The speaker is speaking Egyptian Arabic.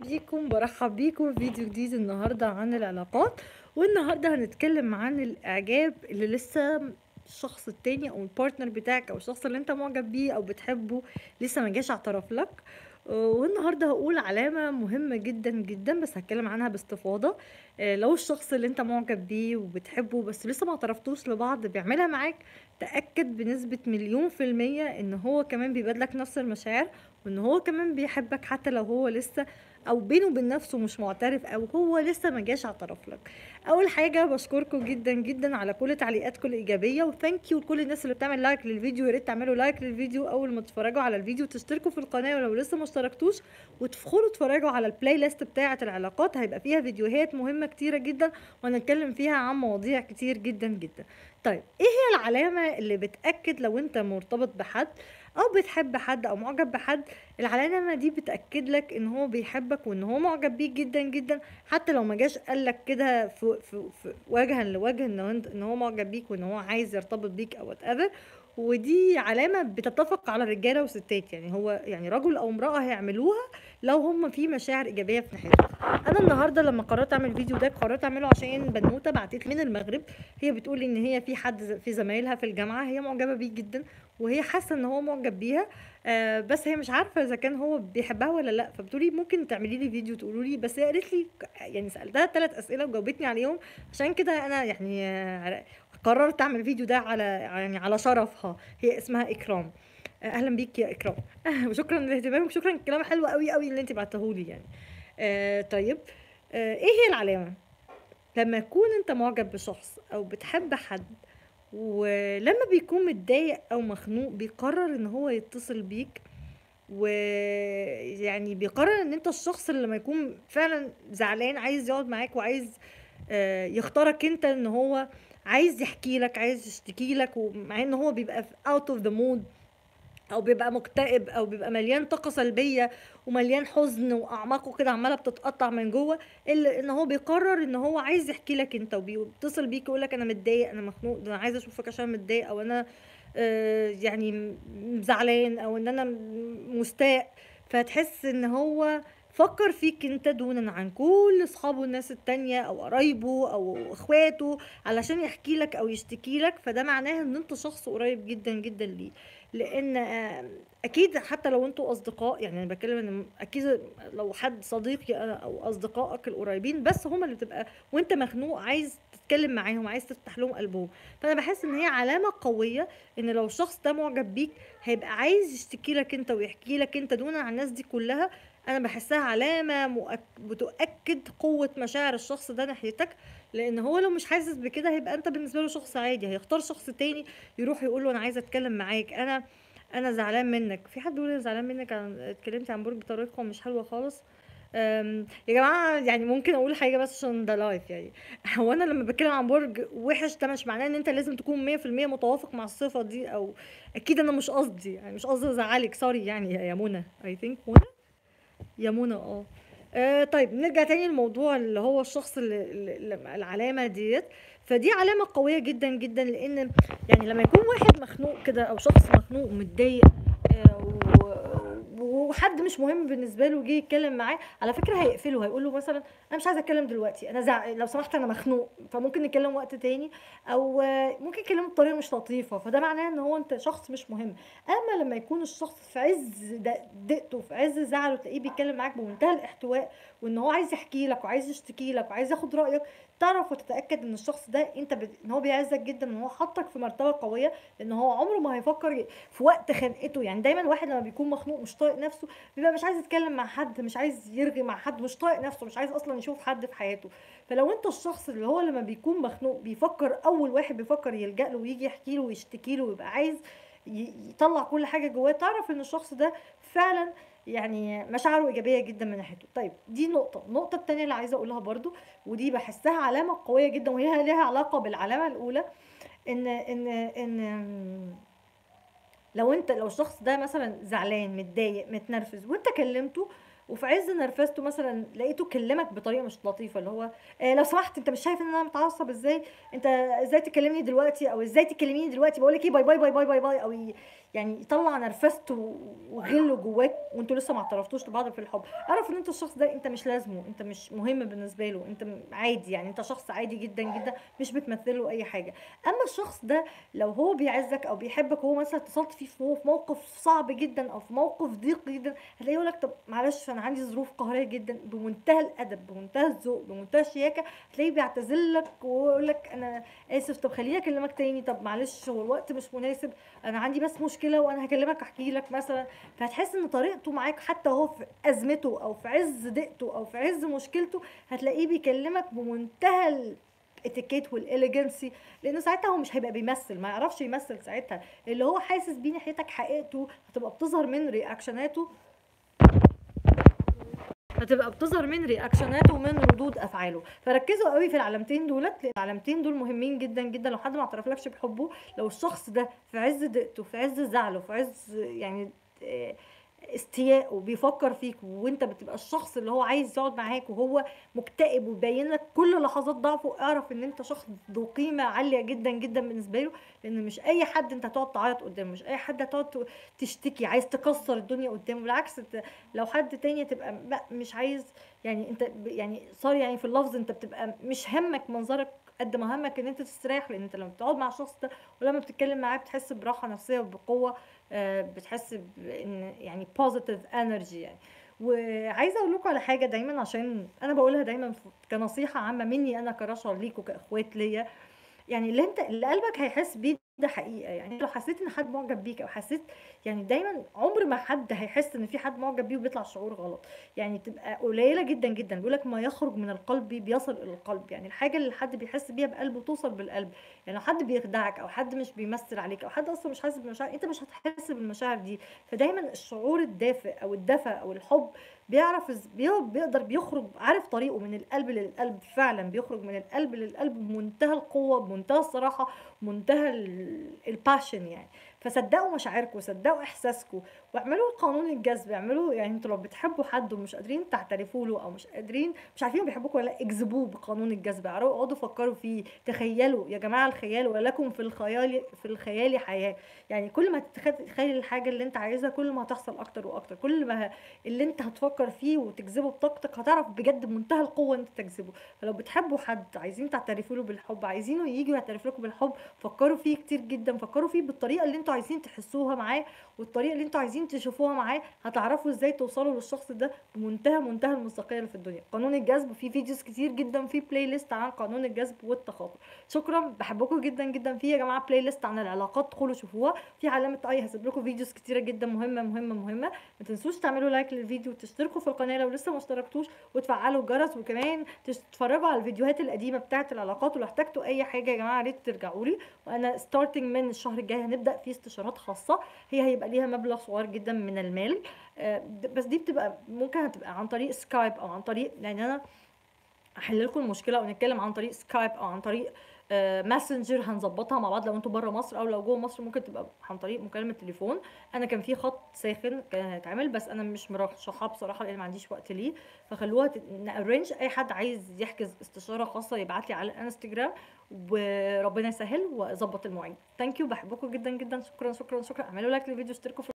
بيكم برحب بيكم في فيديو جديد النهارده عن العلاقات والنهارده هنتكلم عن الاعجاب اللي لسه الشخص التاني او البارتنر بتاعك او الشخص اللي انت معجب بيه او بتحبه لسه ما جاش اعترف لك آه، والنهارده هقول علامة مهمة جدا جدا بس هتكلم عنها باستفاضة آه، لو الشخص اللي انت معجب بيه وبتحبه بس لسه ما اعترفتوش لبعض بيعملها معاك تأكد بنسبة مليون في المية ان هو كمان بيبادلك نفس المشاعر وان هو كمان بيحبك حتى لو هو لسه او بينه وبين نفسه مش معترف او هو لسه ما جاش اعترف لك اول حاجه بشكركم جدا جدا على كل تعليقاتكم الايجابيه وثانك يو لكل الناس اللي بتعمل لايك للفيديو يا ريت تعملوا لايك للفيديو اول ما تتفرجوا على الفيديو تشتركوا في القناه ولو لسه ما اشتركتوش وتدخلوا تتفرجوا على البلاي ليست بتاعه العلاقات هيبقى فيها فيديوهات مهمه كتيره جدا وهنتكلم فيها عن مواضيع كتير جدا جدا طيب ايه هي العلامه اللي بتاكد لو انت مرتبط بحد او بتحب حد او معجب بحد العلامه دي بتاكد لك ان هو بيحبك وان هو معجب بيك جدا جدا حتى لو ما جاش قال لك كده في, في, في وجها لوجه ان هو انت ان هو معجب بيك وان هو عايز يرتبط بيك او whatever ودي علامه بتتفق على رجاله وستات يعني هو يعني رجل او امراه هيعملوها لو هم في مشاعر ايجابيه في ناحيتهم انا النهارده لما قررت اعمل الفيديو ده قررت اعمله عشان بنوته بعتت من المغرب هي بتقول ان هي في حد في زمايلها في الجامعه هي معجبه بيه جدا وهي حاسه ان هو معجب بيها آه بس هي مش عارفه اذا كان هو بيحبها ولا لا فبتقولي ممكن تعملي لي فيديو تقولوا لي بس هي قالت لي يعني سالتها ثلاث اسئله وجاوبتني عليهم عشان كده انا يعني آه قررت اعمل الفيديو ده على يعني على شرفها هي اسمها اكرام آه اهلا بيك يا اكرام وشكرا لاهتمامك شكرا الكلام حلو قوي قوي اللي انت بعتهولي يعني آه طيب آه ايه هي العلامه لما تكون انت معجب بشخص او بتحب حد ولما بيكون متضايق او مخنوق بيقرر ان هو يتصل بيك ويعني بيقرر ان انت الشخص اللي لما يكون فعلا زعلان عايز يقعد معاك وعايز آه، يختارك انت ان هو عايز يحكي لك عايز يشتكي لك ومع ان هو بيبقى اوت اوف ذا مود او بيبقى مكتئب او بيبقى مليان طاقه سلبيه ومليان حزن واعماقه كده عماله بتتقطع من جوه الا ان هو بيقرر ان هو عايز يحكي لك انت وبيتصل بيك يقول لك انا متضايق انا مخنوق ده انا عايز اشوفك عشان متضايق او انا آه يعني م- زعلان او ان انا م- مستاء فتحس ان هو فكر فيك انت دونا عن كل اصحابه الناس التانية او قرايبه او اخواته علشان يحكي لك او يشتكي لك فده معناه ان انت شخص قريب جدا جدا ليه لان آه، اكيد حتى لو انتوا اصدقاء يعني انا بتكلم ان اكيد لو حد صديقي انا او اصدقائك القريبين بس هما اللي بتبقى وانت مخنوق عايز تتكلم معاهم عايز تفتح لهم قلبهم فانا بحس ان هي علامه قويه ان لو الشخص ده معجب بيك هيبقى عايز يشتكي لك انت ويحكي لك انت دون عن الناس دي كلها انا بحسها علامه مؤك... بتؤكد قوه مشاعر الشخص ده ناحيتك لان هو لو مش حاسس بكده هيبقى انت بالنسبه له شخص عادي هيختار شخص تاني يروح يقول له انا عايز اتكلم معاك انا انا زعلان منك في حد بيقول انا زعلان منك عن اتكلمت عن برج بطريقه مش حلوه خالص أم، يا جماعه يعني ممكن اقول حاجه بس عشان ده لايف يعني هو انا لما بتكلم عن برج وحش ده مش معناه ان انت لازم تكون 100% متوافق مع الصفه دي او اكيد انا مش قصدي يعني مش قصدي ازعلك سوري يعني يا منى اي ثينك منى يا منى اه آه، طيب نرجع تاني للموضوع اللي هو الشخص اللي اللي- العلامة ديت فدي علامة قوية جدا جدا لأن يعني لما يكون واحد مخنوق كده أو شخص مخنوق ومتضايق آه، و- وحد مش مهم بالنسبة له جه يتكلم معاه على فكرة هيقفله هيقول له مثلا أنا مش عايزة أتكلم دلوقتي أنا زع... لو سمحت أنا مخنوق فممكن نتكلم وقت تاني أو آه، ممكن يكلمه بطريقة مش لطيفة فده معناه إن هو أنت شخص مش مهم اما لما يكون الشخص في عز د- ضيقته في عز زعله تلاقيه بيتكلم معاك بمنتهى الاحتواء وان هو عايز يحكي لك وعايز يشتكي لك وعايز ياخد رايك تعرف وتتاكد ان الشخص ده انت ب... ان هو بيعزك جدا ان هو حطك في مرتبه قويه لان هو عمره ما هيفكر ي- في وقت خنقته يعني دايما الواحد لما بيكون مخنوق مش طايق نفسه بيبقى مش عايز يتكلم مع حد مش عايز يرغي مع حد مش طايق نفسه مش عايز اصلا يشوف حد في حياته فلو انت الشخص اللي هو لما بيكون مخنوق بيفكر اول واحد بيفكر يلجأ له ويجي يحكي له ويشتكي له ويبقى عايز ي- يطلع كل حاجه جواه تعرف ان الشخص ده فعلا يعني مشاعره ايجابيه جدا من ناحيته طيب دي نقطه النقطه التانية اللي عايزه اقولها برضو ودي بحسها علامه قويه جدا وهي ليها علاقه بالعلامه الاولى ان ان ان لو انت لو الشخص ده مثلا زعلان متضايق متنرفز وانت كلمته وفي عز نرفزته مثلا لقيته كلمك بطريقه مش لطيفه اللي هو آه لو سمحت انت مش شايف ان انا متعصب ازاي انت ازاي تكلمني دلوقتي او ازاي تكلميني دلوقتي بقول لك ايه باي باي باي باي باي باي او ي- يعني يطلع نرفزته وغله جواك وانتوا لسه ما اعترفتوش لبعض في الحب اعرف ان انت الشخص ده انت مش لازمه انت مش مهم بالنسبه له انت م- عادي يعني انت شخص عادي جدا جدا مش بتمثل له اي حاجه اما الشخص ده لو هو بيعزك او بيحبك وهو مثلا اتصلت فيه في في موقف صعب جدا او في موقف ضيق جدا هتلاقيه يقول لك طب معلش انا عندي ظروف قهريه جدا بمنتهى الادب بمنتهى الذوق بمنتهى الشياكه هتلاقيه بيعتذر لك ويقول لك انا اسف طب خليني اكلمك تاني طب معلش هو الوقت مش مناسب انا عندي بس مشكله وانا هكلمك احكي لك مثلا فهتحس ان طريقته معاك حتى هو في ازمته او في عز ضيقته او في عز مشكلته هتلاقيه بيكلمك بمنتهى الاتيكيت والاليجنسي لانه ساعتها هو مش هيبقى بيمثل ما يعرفش يمثل ساعتها اللي هو حاسس بيه ناحيتك حقيقته هتبقى بتظهر من رياكشناته هتبقى بتظهر من رياكشناته ومن ردود افعاله فركزوا قوي في العلامتين دولت لان العلامتين دول مهمين جدا جدا لو حد ما اعترفلكش بحبه لو الشخص ده في عز ضيقته في عز زعله في عز يعني آه، استيائه بيفكر فيك وانت بتبقى الشخص اللي هو عايز يقعد معاك وهو مكتئب وباين لك كل لحظات ضعفه اعرف ان انت شخص ذو قيمه عاليه جدا جدا بالنسبه له لان مش اي حد انت هتقعد تعيط قدامه مش اي حد هتقعد تشتكي عايز تكسر الدنيا قدامه بالعكس انت لو حد تاني تبقى م- مش عايز يعني انت ب- يعني صار يعني في اللفظ انت بتبقى مش همك منظرك قد ما همك ان انت تستريح لان انت لما بتقعد مع الشخص ده ولما بتتكلم معاه بتحس براحه نفسيه وبقوه آه، بتحس بان يعني positive energy يعني وعايزه اقول لكم على حاجه دايما عشان انا بقولها دايما ف- كنصيحه عامه مني انا كرشا ليكوا كاخوات ليا يعني اللي انت اللي قلبك هيحس بيه ده حقيقه يعني لو حسيت ان حد معجب بيك او حسيت يعني دايما عمر ما حد هيحس ان في حد معجب بيه وبيطلع شعور غلط يعني تبقى قليله جدا جدا بيقول لك ما يخرج من القلب بيصل الى القلب يعني الحاجه اللي حد بيحس بيها بقلبه توصل بالقلب يعني لو حد بيخدعك او حد مش بيمثل عليك او حد اصلا مش حاسس بالمشاعر انت مش هتحس بالمشاعر دي فدايما الشعور الدافئ او الدفى او الحب بيعرف إز- بي- بيقدر بيخرج عارف طريقه من القلب للقلب فعلا بيخرج من القلب للقلب بمنتهى القوه بمنتهى الصراحه بمنتهى الباشن يعني فصدقوا مشاعركم صدقوا احساسكم واعملوا قانون الجذب اعملوا يعني انتوا لو بتحبوا حد ومش قادرين تعترفوا له او مش قادرين مش عارفين بيحبوكوا ولا لا اجذبوه بقانون الجذب اعرفوا- اقعدوا فكروا فيه تخيلوا يا جماعه الخيال ولكم في الخيال في الخيال حياه يعني كل ما تتخيل الحاجه اللي انت عايزها كل ما هتحصل اكتر واكتر كل ما ه- اللي انت هتفكر فيه وتجذبه بطاقتك هتعرف بجد بمنتهى القوه انت تجذبه فلو بتحبوا حد عايزين تعترفوا له بالحب عايزينه يجي ويعترف لكم بالحب فكروا فيه كتير جدا فكروا فيه بالطريقه اللي انتوا عايزين تحسوها معاه والطريقه اللي انتوا عايزين تشوفوها معاه هتعرفوا ازاي توصلوا للشخص ده بمنتهى منتهى المصداقيه اللي في الدنيا قانون الجذب في فيديوز كتير جدا في بلاي ليست عن قانون الجذب والتخاطر شكرا بحبكم جدا جدا في يا جماعه بلاي ليست عن العلاقات ادخلوا شوفوها في علامه اي هسيب لكم فيديوز كتيره جدا مهمه مهمه مهمه ما تنسوش تعملوا لايك للفيديو وتشتركوا في القناه لو لسه ما اشتركتوش وتفعلوا الجرس وكمان تتفرجوا على الفيديوهات القديمه بتاعه العلاقات ولو احتجتوا اي حاجه يا جماعه يا ريت ترجعوا لي وانا ستارتنج من الشهر الجاي هنبدا في استشارات خاصه هي هيبقى ليها مبلغ صغير جدا من المال آه، د- بس دي بتبقى ممكن هتبقى عن طريق سكايب او عن طريق يعني انا احل لكم المشكله او نتكلم عن طريق سكايب او عن طريق ماسنجر هنظبطها مع بعض لو انتوا بره مصر او لو جوه مصر ممكن تبقى عن طريق مكالمه تليفون انا كان في خط ساخن كان هيتعمل بس انا مش مرشحاه بصراحه لان ما عنديش وقت ليه فخلوها نارينج اي حد عايز يحجز استشاره خاصه يبعت لي على الانستجرام وربنا يسهل واظبط المواعيد ثانك يو بحبكم جدا جدا شكرا شكرا شكرا اعملوا لايك للفيديو اشتركوا في